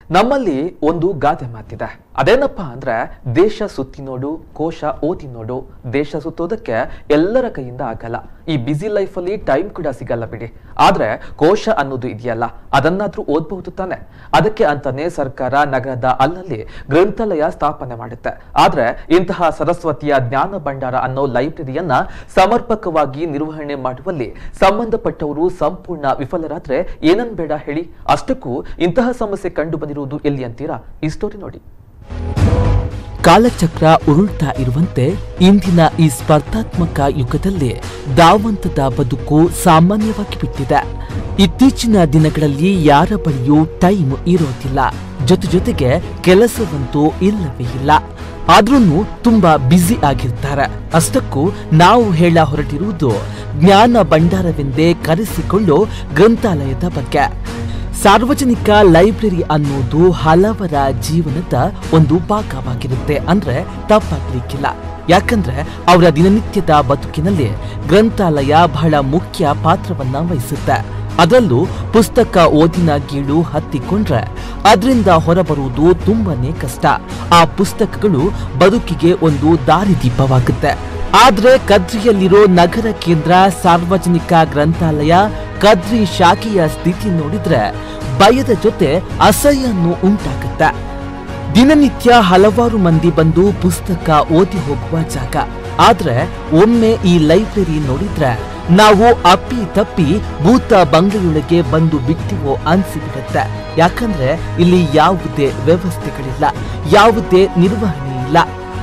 ನಮ್ಮಲ್ಲಿ ಒಂದು ಗಾದೆ ಮಾತಿದೆ ಅದೇನಪ್ಪ ಅಂದ್ರೆ ದೇಶ ಸುತ್ತಿ ನೋಡು ಕೋಶ ಓದಿ ನೋಡು ದೇಶ ಸುತ್ತೋದಕ್ಕೆ ಎಲ್ಲರ ಕೈಯಿಂದ ಆಗಲ್ಲ ಈ ಬ್ಯುಸಿ ಲೈಫಲ್ಲಿ ಟೈಮ್ ಕೂಡ ಸಿಗಲ್ಲ ಬಿಡಿ ಆದ್ರೆ ಕೋಶ ಅನ್ನೋದು ಇದೆಯಲ್ಲ ಅದನ್ನಾದ್ರೂ ಓದ್ಬಹುದು ತಾನೆ ಅದಕ್ಕೆ ಅಂತಾನೆ ಸರ್ಕಾರ ನಗರದ ಅಲ್ಲಲ್ಲಿ ಗ್ರಂಥಾಲಯ ಸ್ಥಾಪನೆ ಮಾಡುತ್ತೆ ಆದ್ರೆ ಇಂತಹ ಸರಸ್ವತಿಯ ಜ್ಞಾನ ಭಂಡಾರ ಅನ್ನೋ ಲೈಬ್ರರಿಯನ್ನ ಸಮರ್ಪಕವಾಗಿ ನಿರ್ವಹಣೆ ಮಾಡುವಲ್ಲಿ ಸಂಬಂಧಪಟ್ಟವರು ಸಂಪೂರ್ಣ ವಿಫಲರಾದ್ರೆ ಏನನ್ ಬೇಡ ಹೇಳಿ ಅಷ್ಟಕ್ಕೂ ಇಂತಹ ಸಮಸ್ಯೆ ಕಂಡು ಬಂದಿರುವುದು ಎಲ್ಲಿ ಅಂತೀರಾ ಈ ಸ್ಟೋರಿ ನೋಡಿ ಕಾಲಚಕ್ರ ಉರುಳ್ತಾ ಇರುವಂತೆ ಇಂದಿನ ಈ ಸ್ಪರ್ಧಾತ್ಮಕ ಯುಗದಲ್ಲಿ ಧಾವಂತದ ಬದುಕು ಸಾಮಾನ್ಯವಾಗಿ ಬಿಟ್ಟಿದೆ ಇತ್ತೀಚಿನ ದಿನಗಳಲ್ಲಿ ಯಾರ ಬಳಿಯೂ ಟೈಮ್ ಇರೋದಿಲ್ಲ ಜೊತೆ ಜೊತೆಗೆ ಕೆಲಸವಂತೂ ಇಲ್ಲವೇ ಇಲ್ಲ ಆದ್ರೂ ತುಂಬಾ ಬ್ಯುಸಿ ಆಗಿರ್ತಾರೆ ಅಷ್ಟಕ್ಕೂ ನಾವು ಹೇಳ ಹೊರಟಿರುವುದು ಜ್ಞಾನ ಭಂಡಾರವೆಂದೇ ಕರೆಸಿಕೊಳ್ಳೋ ಗ್ರಂಥಾಲಯದ ಬಗ್ಗೆ ಸಾರ್ವಜನಿಕ ಲೈಬ್ರರಿ ಅನ್ನೋದು ಹಲವರ ಜೀವನದ ಒಂದು ಭಾಗವಾಗಿರುತ್ತೆ ಅಂದ್ರೆ ತಪ್ಪಾಗ್ಲಿಕ್ಕಿಲ್ಲ ಯಾಕಂದ್ರೆ ಅವರ ದಿನನಿತ್ಯದ ಬದುಕಿನಲ್ಲಿ ಗ್ರಂಥಾಲಯ ಬಹಳ ಮುಖ್ಯ ಪಾತ್ರವನ್ನ ವಹಿಸುತ್ತೆ ಅದರಲ್ಲೂ ಪುಸ್ತಕ ಓದಿನ ಗೀಳು ಹತ್ತಿಕೊಂಡ್ರೆ ಅದರಿಂದ ಹೊರಬರುವುದು ತುಂಬಾನೇ ಕಷ್ಟ ಆ ಪುಸ್ತಕಗಳು ಬದುಕಿಗೆ ಒಂದು ದಾರಿದೀಪವಾಗುತ್ತೆ ಆದ್ರೆ ಕದ್ರಿಯಲ್ಲಿರೋ ನಗರ ಕೇಂದ್ರ ಸಾರ್ವಜನಿಕ ಗ್ರಂಥಾಲಯ ಕದ್ರಿ ಶಾಖೆಯ ಸ್ಥಿತಿ ನೋಡಿದ್ರೆ ಭಯದ ಜೊತೆ ಅಸಹ್ಯನ್ನು ಉಂಟಾಗುತ್ತೆ ದಿನನಿತ್ಯ ಹಲವಾರು ಮಂದಿ ಬಂದು ಪುಸ್ತಕ ಓದಿ ಹೋಗುವ ಜಾಗ ಆದ್ರೆ ಒಮ್ಮೆ ಈ ಲೈಬ್ರರಿ ನೋಡಿದ್ರೆ ನಾವು ಅಪ್ಪಿ ತಪ್ಪಿ ಭೂತ ಬಂಗಲೆಯೊಳಗೆ ಬಂದು ಬಿಟ್ಟಿವೋ ಅನ್ಸಿಬಿಡುತ್ತೆ ಯಾಕಂದ್ರೆ ಇಲ್ಲಿ ಯಾವುದೇ ವ್ಯವಸ್ಥೆಗಳಿಲ್ಲ ಯಾವುದೇ ನಿರ್ವಹಣೆ ಇಲ್ಲ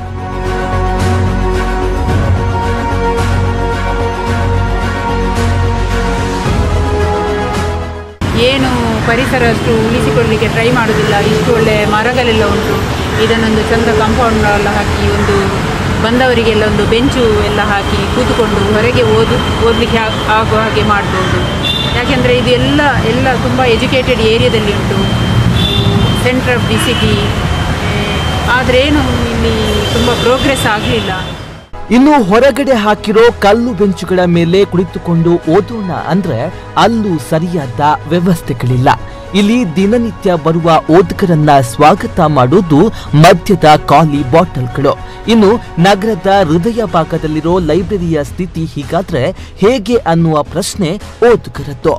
ಏನು ಪರಿಸರ ಅಷ್ಟು ಉಳಿಸಿಕೊಳ್ಳಲಿಕ್ಕೆ ಟ್ರೈ ಮಾಡೋದಿಲ್ಲ ಇಷ್ಟು ಒಳ್ಳೆ ಮರಗಳೆಲ್ಲ ಉಂಟು ಇದನ್ನೊಂದು ಚಂದ ಕಾಂಪೌಂಡ್ ಎಲ್ಲ ಹಾಕಿ ಒಂದು ಬಂದವರಿಗೆಲ್ಲ ಒಂದು ಬೆಂಚು ಎಲ್ಲ ಹಾಕಿ ಕೂತ್ಕೊಂಡು ಹೊರಗೆ ಓದು ಓದಲಿಕ್ಕೆ ಆಗುವ ಹಾಗೆ ಮಾಡ್ಬೋದು ಯಾಕೆಂದರೆ ಇದು ಎಲ್ಲ ಎಲ್ಲ ತುಂಬ ಎಜುಕೇಟೆಡ್ ಏರಿಯಾದಲ್ಲಿ ಉಂಟು ಸೆಂಟ್ರ್ ಆಫ್ ದಿ ಸಿಟಿ ಆದ್ರೇನು ಇಲ್ಲಿ ತುಂಬ ಪ್ರೋಗ್ರೆಸ್ ಆಗಲಿಲ್ಲ ಇನ್ನು ಹೊರಗಡೆ ಹಾಕಿರೋ ಕಲ್ಲು ಬೆಂಚುಗಳ ಮೇಲೆ ಕುಳಿತುಕೊಂಡು ಓದೋಣ ಅಂದ್ರೆ ಅಲ್ಲೂ ಸರಿಯಾದ ವ್ಯವಸ್ಥೆಗಳಿಲ್ಲ ಇಲ್ಲಿ ದಿನನಿತ್ಯ ಬರುವ ಓದುಗರನ್ನ ಸ್ವಾಗತ ಮಾಡೋದು ಮದ್ಯದ ಖಾಲಿ ಬಾಟಲ್ಗಳು ಇನ್ನು ನಗರದ ಹೃದಯ ಭಾಗದಲ್ಲಿರೋ ಲೈಬ್ರರಿಯ ಸ್ಥಿತಿ ಹೀಗಾದ್ರೆ ಹೇಗೆ ಅನ್ನುವ ಪ್ರಶ್ನೆ ಓದುಗರದ್ದು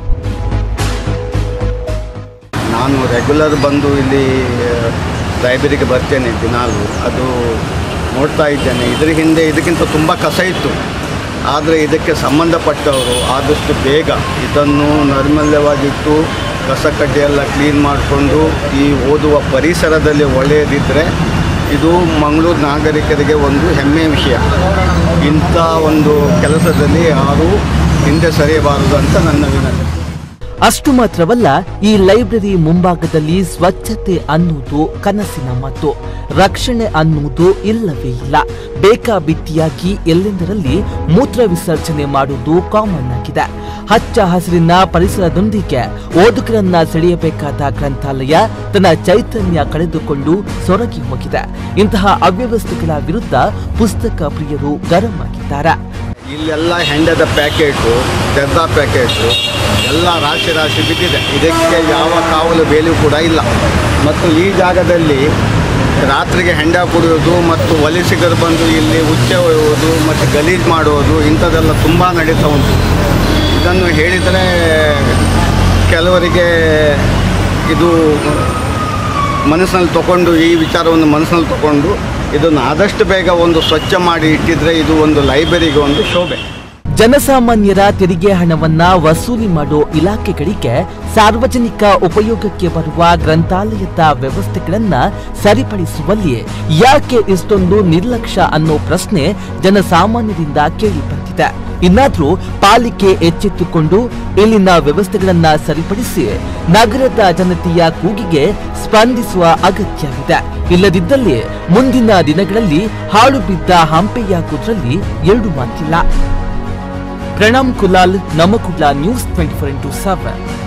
ನಾನು ರೆಗ್ಯುಲರ್ ಬಂದು ಇಲ್ಲಿ ಲೈಬ್ರರಿಗೆ ಬರ್ತೇನೆ ದಿನಾಲು ಅದು ನೋಡ್ತಾ ಇದ್ದೇನೆ ಇದರ ಹಿಂದೆ ಇದಕ್ಕಿಂತ ತುಂಬ ಕಸ ಇತ್ತು ಆದರೆ ಇದಕ್ಕೆ ಸಂಬಂಧಪಟ್ಟವರು ಆದಷ್ಟು ಬೇಗ ಇದನ್ನು ನೈರ್ಮಲ್ಯವಾಗಿಟ್ಟು ಕಸ ಕಡ್ಡಿ ಎಲ್ಲ ಕ್ಲೀನ್ ಮಾಡಿಕೊಂಡು ಈ ಓದುವ ಪರಿಸರದಲ್ಲಿ ಒಳ್ಳೆಯದಿದ್ದರೆ ಇದು ಮಂಗಳೂರು ನಾಗರಿಕರಿಗೆ ಒಂದು ಹೆಮ್ಮೆಯ ವಿಷಯ ಇಂಥ ಒಂದು ಕೆಲಸದಲ್ಲಿ ಯಾರೂ ಹಿಂದೆ ಸರಿಯಬಾರದು ಅಂತ ನನ್ನ ವಿನಂತಿ ಅಷ್ಟು ಮಾತ್ರವಲ್ಲ ಈ ಲೈಬ್ರರಿ ಮುಂಭಾಗದಲ್ಲಿ ಸ್ವಚ್ಛತೆ ಅನ್ನುವುದು ಕನಸಿನ ಮಾತು ರಕ್ಷಣೆ ಅನ್ನುವುದು ಇಲ್ಲವೇ ಇಲ್ಲ ಬೇಕಾಬಿಟ್ಟಿಯಾಗಿ ಎಲ್ಲೆಂದರಲ್ಲಿ ಮೂತ್ರ ವಿಸರ್ಜನೆ ಮಾಡುವುದು ಕಾಮನ್ ಆಗಿದೆ ಹಚ್ಚ ಹಸಿರಿನ ಪರಿಸರದೊಂದಿಗೆ ಓದುಗರನ್ನ ಸೆಳೆಯಬೇಕಾದ ಗ್ರಂಥಾಲಯ ತನ್ನ ಚೈತನ್ಯ ಕಳೆದುಕೊಂಡು ಸೊರಗಿ ಹೋಗಿದೆ ಇಂತಹ ಅವ್ಯವಸ್ಥೆಗಳ ವಿರುದ್ಧ ಪುಸ್ತಕ ಪ್ರಿಯರು ಗರಂ ಆಗಿದ್ದಾರೆ ಇಲ್ಲೆಲ್ಲ ಹೆಂಡದ ಪ್ಯಾಕೆಟು ತೆರೆದ ಪ್ಯಾಕೆಟು ಎಲ್ಲ ರಾಶಿ ರಾಶಿ ಬಿದ್ದಿದೆ ಇದಕ್ಕೆ ಯಾವ ಕಾವಲು ಬೇಲಿಯೂ ಕೂಡ ಇಲ್ಲ ಮತ್ತು ಈ ಜಾಗದಲ್ಲಿ ರಾತ್ರಿಗೆ ಹೆಂಡ ಕುಡಿಯೋದು ಮತ್ತು ವಲಸಿಗರು ಬಂದು ಇಲ್ಲಿ ಉಚ್ಚೆ ಒಯ್ಯುವುದು ಮತ್ತು ಗಲೀಜು ಮಾಡುವುದು ಇಂಥದ್ದೆಲ್ಲ ತುಂಬ ನಡೀತಾ ಉಂಟು ಇದನ್ನು ಹೇಳಿದರೆ ಕೆಲವರಿಗೆ ಇದು ಮನಸ್ಸಿನಲ್ಲಿ ತಗೊಂಡು ಈ ವಿಚಾರವನ್ನು ಮನಸ್ಸಿನಲ್ಲಿ ತಗೊಂಡು ಇದನ್ನು ಆದಷ್ಟು ಬೇಗ ಒಂದು ಸ್ವಚ್ಛ ಮಾಡಿ ಇಟ್ಟಿದ್ರೆ ಇದು ಒಂದು ಲೈಬ್ರರಿಗೆ ಒಂದು ಶೋಭೆ ಜನಸಾಮಾನ್ಯರ ತೆರಿಗೆ ಹಣವನ್ನ ವಸೂಲಿ ಮಾಡೋ ಇಲಾಖೆಗಳಿಗೆ ಸಾರ್ವಜನಿಕ ಉಪಯೋಗಕ್ಕೆ ಬರುವ ಗ್ರಂಥಾಲಯದ ವ್ಯವಸ್ಥೆಗಳನ್ನ ಸರಿಪಡಿಸುವಲ್ಲಿ ಯಾಕೆ ಇಷ್ಟೊಂದು ನಿರ್ಲಕ್ಷ್ಯ ಅನ್ನೋ ಪ್ರಶ್ನೆ ಜನಸಾಮಾನ್ಯರಿಂದ ಕೇಳಿ ಬಂದಿದೆ ಇನ್ನಾದ್ರೂ ಪಾಲಿಕೆ ಎಚ್ಚೆತ್ತುಕೊಂಡು ಇಲ್ಲಿನ ವ್ಯವಸ್ಥೆಗಳನ್ನ ಸರಿಪಡಿಸಿ ನಗರದ ಜನತೆಯ ಕೂಗಿಗೆ ಸ್ಪಂದಿಸುವ ಅಗತ್ಯವಿದೆ ಇಲ್ಲದಿದ್ದಲ್ಲಿ ಮುಂದಿನ ದಿನಗಳಲ್ಲಿ ಹಾಳು ಬಿದ್ದ ಹಂಪೆಯಾಗುವುದರಲ್ಲಿ ಎರಡು ಮಾತಿಲ್ಲ Pranam Kulal Namakudla news twenty four into seven